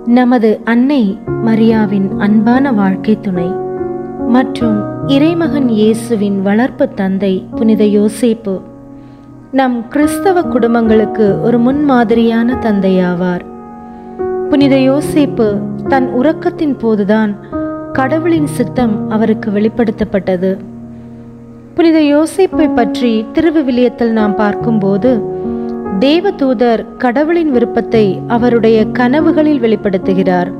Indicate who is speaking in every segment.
Speaker 1: நமது அன்னை மரியாவின் அன்பான வாழ்க்கை துணை மற்றும் இறைமகன் இயேசுவின் வளர்ப்பு தந்தை புனித யோசேப்பு நம் கிறிஸ்தவ குடும்பங்களுக்கு ஒரு முன்மாதிரியான தந்தையாவார் புனித யோசேப்பு தன் உறக்கத்தின் போதுதான் கடவுளின் சித்தம் அவருக்கு வெளிப்படுத்தப்பட்டது புனித யோசேப்பை பற்றி திருவிவிலியத்தில் நாம் பார்க்கும்போது தேவதூதர் கடவுளின் விருப்பத்தை அவருடைய கனவுகளில் வெளிப்படுத்துகிறார்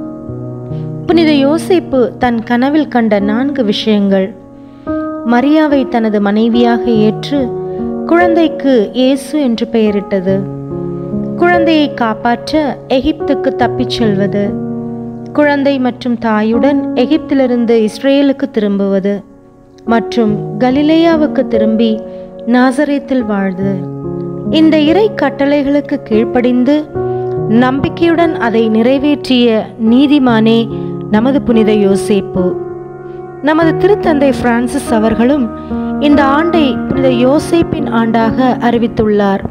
Speaker 1: புனித யோசேப்பு தன் கனவில் கண்ட நான்கு விஷயங்கள் மரியாவை தனது மனைவியாக ஏற்று குழந்தைக்கு இயேசு என்று பெயரிட்டது குழந்தையை காப்பாற்ற எகிப்துக்கு தப்பிச் செல்வது குழந்தை மற்றும் தாயுடன் எகிப்திலிருந்து இஸ்ரேலுக்கு திரும்புவது மற்றும் கலிலேயாவுக்கு திரும்பி நாசரேத்தில் வாழ்து இந்த இறை கட்டளைகளுக்கு கீழ்ப்படிந்து நம்பிக்கையுடன் அதை நிறைவேற்றிய நீதிமானே நமது புனித யோசேப்பு நமது திருத்தந்தை பிரான்சிஸ் அவர்களும் இந்த ஆண்டை புனித யோசேப்பின் ஆண்டாக அறிவித்துள்ளார்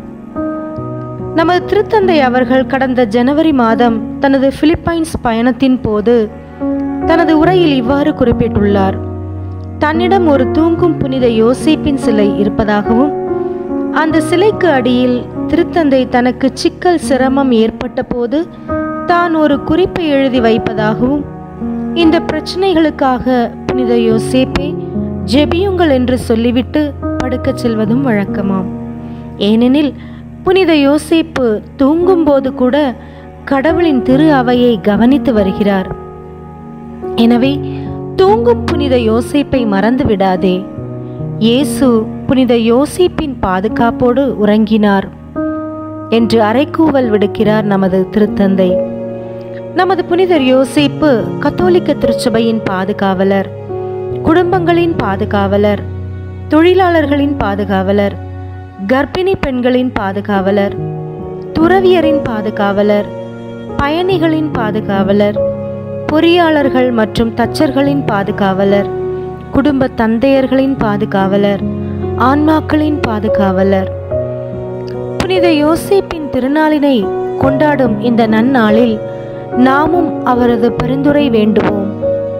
Speaker 1: நமது திருத்தந்தை அவர்கள் கடந்த ஜனவரி மாதம் தனது பிலிப்பைன்ஸ் பயணத்தின் போது தனது உரையில் இவ்வாறு குறிப்பிட்டுள்ளார் தன்னிடம் ஒரு தூங்கும் புனித யோசேப்பின் சிலை இருப்பதாகவும் அந்த சிலைக்கு அடியில் திருத்தந்தை தனக்கு சிக்கல் சிரமம் ஏற்பட்ட போது தான் ஒரு குறிப்பை எழுதி வைப்பதாகவும் இந்த பிரச்சனைகளுக்காக புனித யோசேப்பே ஜெபியுங்கள் என்று சொல்லிவிட்டு படுக்கச் செல்வதும் வழக்கமாம் ஏனெனில் புனித யோசேப்பு தூங்கும்போது கூட கடவுளின் திரு அவையை கவனித்து வருகிறார் எனவே தூங்கும் புனித யோசேப்பை மறந்து விடாதே இயேசு புனித யோசேப்பின் பாதுகாப்போடு உறங்கினார் என்று அரைக்கூவல் விடுக்கிறார் நமது திருத்தந்தை நமது புனிதர் யோசேப்பு கத்தோலிக்க திருச்சபையின் பாதுகாவலர் குடும்பங்களின் பாதுகாவலர் தொழிலாளர்களின் பாதுகாவலர் கர்ப்பிணி பெண்களின் பாதுகாவலர் துறவியரின் பாதுகாவலர் பயணிகளின் பாதுகாவலர் பொறியாளர்கள் மற்றும் தச்சர்களின் பாதுகாவலர் குடும்ப தந்தையர்களின் பாதுகாவலர் ஆன்மாக்களின் பாதுகாவலர் புனித யோசேப்பின் திருநாளினை கொண்டாடும் இந்த நன்னாளில் நாமும் அவரது பரிந்துரை வேண்டுவோம்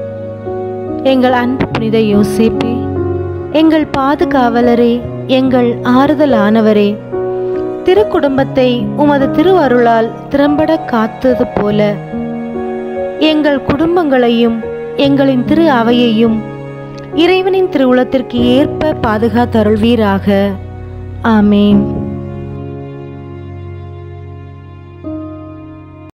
Speaker 1: எங்கள் அன்பு புனித யோசேப்பே எங்கள் பாதுகாவலரே எங்கள் ஆறுதலானவரே திருக்குடும்பத்தை உமது திருவருளால் திறம்பட காத்தது போல எங்கள் குடும்பங்களையும் எங்களின் திரு அவையையும் இறைவனின் திருவுளத்திற்கு ஏற்ப பாதுகாத்தருள்வீராக ஆமேன்